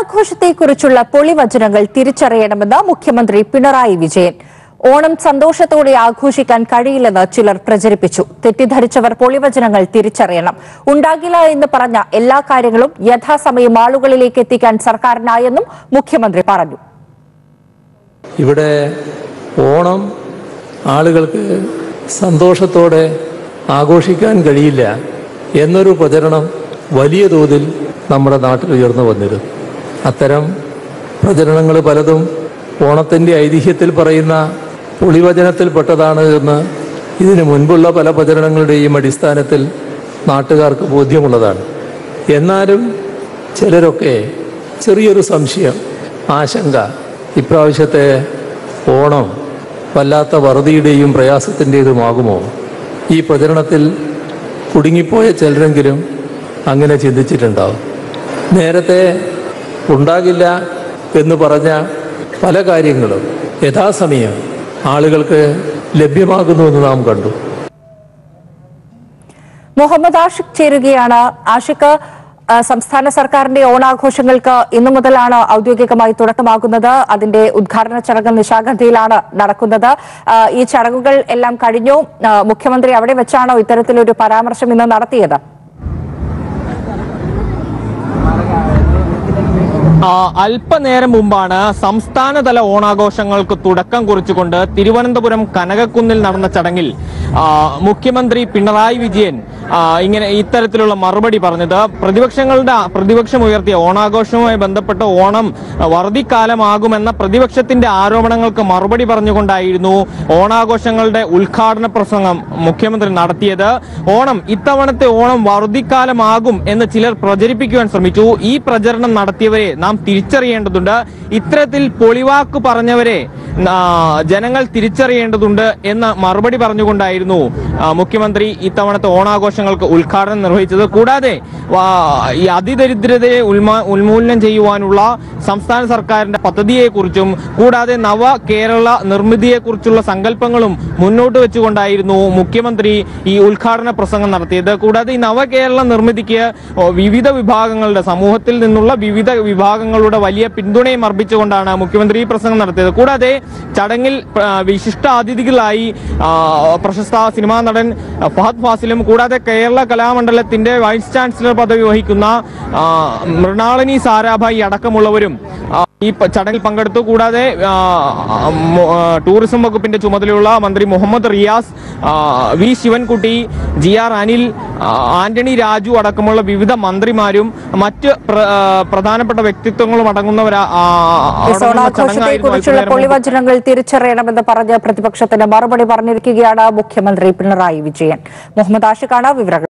ഓണാഘോഷത്തെക്കുറിച്ചുള്ള പൊളിവചനങ്ങൾ തിരിച്ചറിയണമെന്ന് മുഖ്യമന്ത്രി പിണറായി വിജയൻ ഓണം സന്തോഷത്തോടെ ആഘോഷിക്കാൻ കഴിയില്ലെന്ന് ചിലർ പ്രചരിപ്പിച്ചു തെറ്റിദ്ധരിച്ചവർ പൊളിവചനങ്ങൾ തിരിച്ചറിയണം ഉണ്ടാകില്ല എന്ന് പറഞ്ഞ എല്ലാ കാര്യങ്ങളും യഥാസമയം ആളുകളിലേക്ക് എത്തിക്കാൻ സർക്കാരിനായെന്നും മുഖ്യമന്ത്രി പറഞ്ഞു ഇവിടെ ഓണം ആളുകൾക്ക് സന്തോഷത്തോടെ ആഘോഷിക്കാൻ കഴിയില്ല എന്നൊരു പ്രചരണം വലിയ തോതിൽ നമ്മുടെ നാട്ടിൽ ഉയർന്നു വന്നിരുന്നു അത്തരം പ്രചരണങ്ങൾ പലതും ഓണത്തിൻ്റെ ഐതിഹ്യത്തിൽ പറയുന്ന പൊളിവചനത്തിൽപ്പെട്ടതാണ് എന്ന് ഇതിനു മുൻപുള്ള പല പ്രചരണങ്ങളുടെയും അടിസ്ഥാനത്തിൽ നാട്ടുകാർക്ക് ബോധ്യമുള്ളതാണ് എന്നാലും ചിലരൊക്കെ ചെറിയൊരു സംശയം ആശങ്ക ഇപ്രാവശ്യത്തെ ഓണം വല്ലാത്ത വറുതിയുടെയും പ്രയാസത്തിൻ്റെതുമാകുമോ ഈ പ്രചരണത്തിൽ കുടുങ്ങിപ്പോയ ചിലരെങ്കിലും അങ്ങനെ ചിന്തിച്ചിട്ടുണ്ടാവും നേരത്തെ ഉണ്ടാകില്ല എന്ന് പറഞ്ഞ പല കാര്യങ്ങളും യഥാസമയം ആളുകൾക്ക് ലഭ്യമാകുന്നുവെന്ന് നാം കണ്ടു മുഹമ്മദ് ആഷിഖ് ചേരുകയാണ് ആഷിഖ് ആ, സംസ്ഥാന സർക്കാരിന്റെ ഓണാഘോഷങ്ങൾക്ക് ഇന്നു മുതലാണ് ഔദ്യോഗികമായി തുടക്കമാകുന്നത് അതിന്റെ ഉദ്ഘാടന ചടങ്ങ് നിശാഗന്ധിയിലാണ് നടക്കുന്നത് ആ, ഈ ചടങ്ങുകൾ എല്ലാം കഴിഞ്ഞു ആ, മുഖ്യമന്ത്രി അവിടെ വെച്ചാണോ ഇത്തരത്തിലൊരു പരാമർശം ഇന്ന് നടത്തിയത് ആ, അല്പനേരം മുമ്പാണ് സംസ്ഥാനതല ഓണാഘോഷങ്ങൾക്ക് തുടക്കം കുറിച്ചുകൊണ്ട് തിരുവനന്തപുരം കനകക്കുന്നിൽ നടന്ന ചടങ്ങിൽ ആ, മുഖ്യമന്ത്രി പിണറായി വിജയൻ ആ, ഇങ്ങനെ ഇത്തരത്തിലുള്ള മറുപടി പറഞ്ഞത് പ്രതിപക്ഷങ്ങളുടെ പ്രതിപക്ഷം ഉയർത്തിയ ഓണാഘോഷവുമായി ബന്ധപ്പെട്ട് ഓണം വറുതിക്കാലമാകുമെന്ന പ്രതിപക്ഷത്തിന്റെ ആരോപണങ്ങൾക്ക് മറുപടി പറഞ്ഞുകൊണ്ടായിരുന്നു ഓണാഘോഷങ്ങളുടെ ഉദ്ഘാടന പ്രസംഗം മുഖ്യമന്ത്രി നടത്തിയത് ഓണം ഇത്തവണത്തെ ഓണം വറുതിക്കാലമാകും എന്ന് ചിലർ പ്രചരിപ്പിക്കുവാൻ ശ്രമിച്ചു ഈ പ്രചരണം നടത്തിയവരെ നാം തിരിച്ചറിയേണ്ടതുണ്ട് ഇത്തരത്തിൽ പൊളിവാക്ക് പറഞ്ഞവരെ ആ, ജനങ്ങൾ തിരിച്ചറിയേണ്ടതുണ്ട് എന്ന മറുപടി പറഞ്ഞുകൊണ്ടായിരുന്നു ആ, മുഖ്യമന്ത്രി ഇത്തവണത്തെ ഓണാഘോഷങ്ങൾക്ക് ഉദ്ഘാടനം നിർവഹിച്ചത് കൂടാതെ ആ, ഈ അതിദരിദ്രതയെ ഉന്മാ ഉന്മൂലനം ചെയ്യുവാനുള്ള സംസ്ഥാന സർക്കാരിന്റെ പദ്ധതിയെക്കുറിച്ചും കൂടാതെ നവ കേരള നിർമ്മിതിയെക്കുറിച്ചുള്ള സങ്കല്പങ്ങളും മുന്നോട്ട് വെച്ചുകൊണ്ടായിരുന്നു മുഖ്യമന്ത്രി ഈ ഉദ്ഘാടന പ്രസംഗം നടത്തിയത് കൂടാതെ ഈ നവകേരള നിർമ്മിതിക്ക് ഓ, വിവിധ വിഭാഗങ്ങളുടെ സമൂഹത്തിൽ നിന്നുള്ള വിവിധ വിഭാഗങ്ങളുടെ വലിയ പിന്തുണയും അർപ്പിച്ചുകൊണ്ടാണ് മുഖ്യമന്ത്രി ഈ പ്രസംഗം നടത്തിയത് കൂടാതെ ചടങ്ങിൽ ആ, വിശിഷ്ട അതിഥികളായി ആ, പ്രശസ്ത സിനിമാ നടൻ ഫഹദ് ഫാസിലും കൂടാതെ കേരള കലാമണ്ഡലത്തിന്റെ വൈസ് ചാൻസലർ പദവി വഹിക്കുന്ന ആ, മൃണാളിനി സാരാഭായി അടക്കമുള്ളവരും ആ, ഈ പ- ചടങ്ങിൽ പങ്കെടുത്തു കൂടാതെ ആ, മു- ആ, ടൂറിസം വകുപ്പിന്റെ ചുമതലയുള്ള മന്ത്രി മുഹമ്മദ് റിയാസ് ആ, V Sivankutty G R Anil ആ, ആന്റണി രാജു അടക്കമുള്ള വിവിധ മന്ത്രിമാരും മറ്റ് പ്ര- ആ, പ്രധാനപ്പെട്ട വ്യക്തിത്വങ്ങളും അടങ്ങുന്നവരാ ആ, ഈ അടങ്ങുന്ന ഓണാഘോഷത്തെക്കുറിച്ചുള്ള ചടങ്ങായിരുന്നു അല്പനേരം മുമ്പ് പൊളിവചനങ്ങൾ തിരിച്ചറിയണമെന്ന് പറഞ്ഞ് പ്രതിപക്ഷത്തിന് മറുപടി പറഞ്ഞിരിക്കുകയാണ് മുഖ്യമന്ത്രി പിണറായി വിജയൻ മുഹമ്മദ് ആഷിഖാണ് വിവരങ്ങൾ